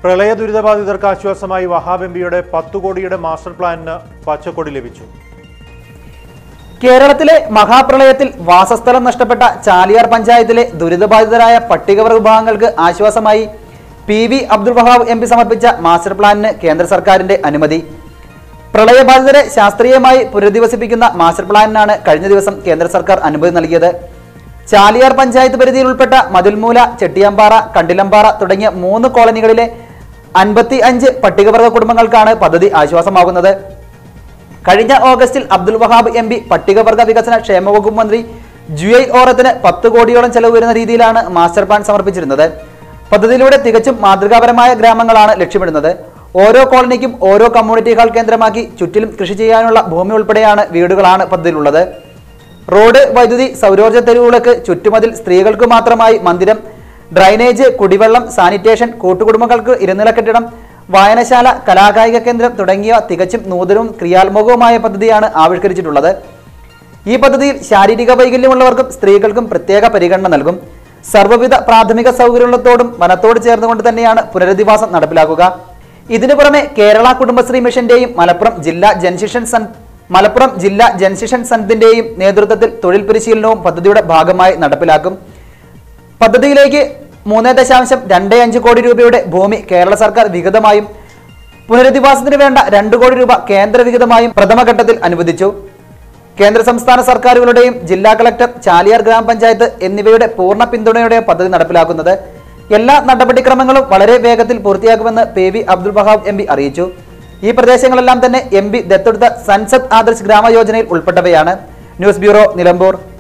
പ്രളയ ദുരിതബാധിതർക്ക് ആശ്വാസമായി വഹാബ് എം പിയുടെ പത്തു കോടിയുടെ മാസ്റ്റർ പ്ലാനിന് പച്ചക്കൊടി ലഭിച്ചു കേരളത്തിലെ മഹാപ്രളയത്തിൽ വാസസ്ഥലം നഷ്ടപ്പെട്ട ചാലിയാർ പഞ്ചായത്തിലെ ദുരിതബാധിതരായ പട്ടികവർഗ വിഭാഗങ്ങൾക്ക് ആശ്വാസമായി P V Abdul Wahab M പി സമർപ്പിച്ച മാസ്റ്റർ പ്ലാനിന് കേന്ദ്ര സർക്കാരിന്റെ അനുമതി പ്രളയബാധിതരെ ശാസ്ത്രീയമായി പുനരധിവസിപ്പിക്കുന്ന മാസ്റ്റർ പ്ലാനിനാണ് കഴിഞ്ഞ ദിവസം കേന്ദ്ര സർക്കാർ അനുമതി നൽകിയത് ചാലിയാർ പഞ്ചായത്ത് പരിധിയിൽ ഉൾപ്പെട്ട മതിൽമൂല ചെട്ടിയമ്പാറ കണ്ടിലമ്പാറ തുടങ്ങിയ മൂന്ന് കോളനികളിലെ അൻപത്തി അഞ്ച് പട്ടികവർഗ കുടുംബങ്ങൾക്കാണ് പദ്ധതി ആശ്വാസമാകുന്നത് കഴിഞ്ഞ ഓഗസ്റ്റിൽ അബ്ദുൽ വഹാബ് എം പി പട്ടികവർഗ വികസന ക്ഷേമ വകുപ്പ് മന്ത്രി ജുഐ ഓറത്തിന് പത്ത് കോടിയോളം ചെലവ് വരുന്ന രീതിയിലാണ് മാസ്റ്റർ പ്ലാൻ സമർപ്പിച്ചിരുന്നത് പദ്ധതിയിലൂടെ തികച്ചും മാതൃകാപരമായ ഗ്രാമങ്ങളാണ് ലക്ഷ്യമിടുന്നത് ഓരോ കോളനിക്കും ഓരോ കമ്മ്യൂണിറ്റി ഹാൾ കേന്ദ്രമാക്കി ചുറ്റിലും കൃഷി ചെയ്യാനുള്ള ഭൂമി ഉൾപ്പെടെയാണ് വീടുകളാണ് പദ്ധതിയിലുള്ളത് റോഡ് വൈദ്യുതി സൗരോർജ്ജ തെരുവുകൾക്ക് ചുറ്റുമതിൽ സ്ത്രീകൾക്ക് മാത്രമായി മന്ദിരം ഡ്രൈനേജ് കുടിവെള്ളം സാനിറ്റേഷൻ കൂട്ടുകുടുംബങ്ങൾക്ക് ഇരുനില കെട്ടിടം വായനശാല കലാകായിക കേന്ദ്രം തുടങ്ങിയ തികച്ചും നൂതനവും ക്രിയാത്മകവുമായ പദ്ധതിയാണ് ആവിഷ്കരിച്ചിട്ടുള്ളത് ഈ പദ്ധതിയിൽ ശാരീരിക വൈകല്യമുള്ളവർക്കും സ്ത്രീകൾക്കും പ്രത്യേക പരിഗണന നൽകും സർവ്വവിധ പ്രാഥമിക സൗകര്യങ്ങളത്തോടും വനത്തോട് ചേർന്നുകൊണ്ട് തന്നെയാണ് പുനരധിവാസം നടപ്പിലാക്കുക ഇതിനു പുറമെ കേരള കുടുംബശ്രീ മിഷന്റെയും മലപ്പുറം ജില്ലാ ജൻശിഷൻ സൻ മലപ്പുറം ജില്ലാ ജൻശിഷൻ സന്ധിന്റെയും നേതൃത്വത്തിൽ തൊഴിൽ പരിശീലനവും പദ്ധതിയുടെ ഭാഗമായി നടപ്പിലാക്കും പദ്ധതിയിലേക്ക് മൂന്ന് ദശാംശം രണ്ട് അഞ്ച് കോടി രൂപയുടെ ഭൂമി കേരള സർക്കാർ വിഹിതമായും പുനരധിവാസത്തിന് വേണ്ട രണ്ട് കോടി രൂപ കേന്ദ്ര വിഹിതമായും പ്രഥമഘട്ടത്തിൽ അനുവദിച്ചു കേന്ദ്ര സംസ്ഥാന സർക്കാരുകളുടെയും ജില്ലാ കളക്ടർ ചാലിയാർ ഗ്രാമപഞ്ചായത്ത് എന്നിവയുടെ പൂർണ്ണ പിന്തുണയോടെ പദ്ധതി നടപ്പിലാക്കുന്നത് എല്ലാ നടപടിക്രമങ്ങളും വളരെ വേഗത്തിൽ പൂർത്തിയാക്കുമെന്ന് P V Abdul Wahab M P അറിയിച്ചു ഈ പ്രദേശങ്ങളെല്ലാം തന്നെ എം പി ദത്തെടുത്ത സൻസദ് ആദർശ് ഗ്രാമ യോജനയിൽ ഉൾപ്പെട്ടവയാണ് ന്യൂസ് ബ്യൂറോ നിലമ്പൂർ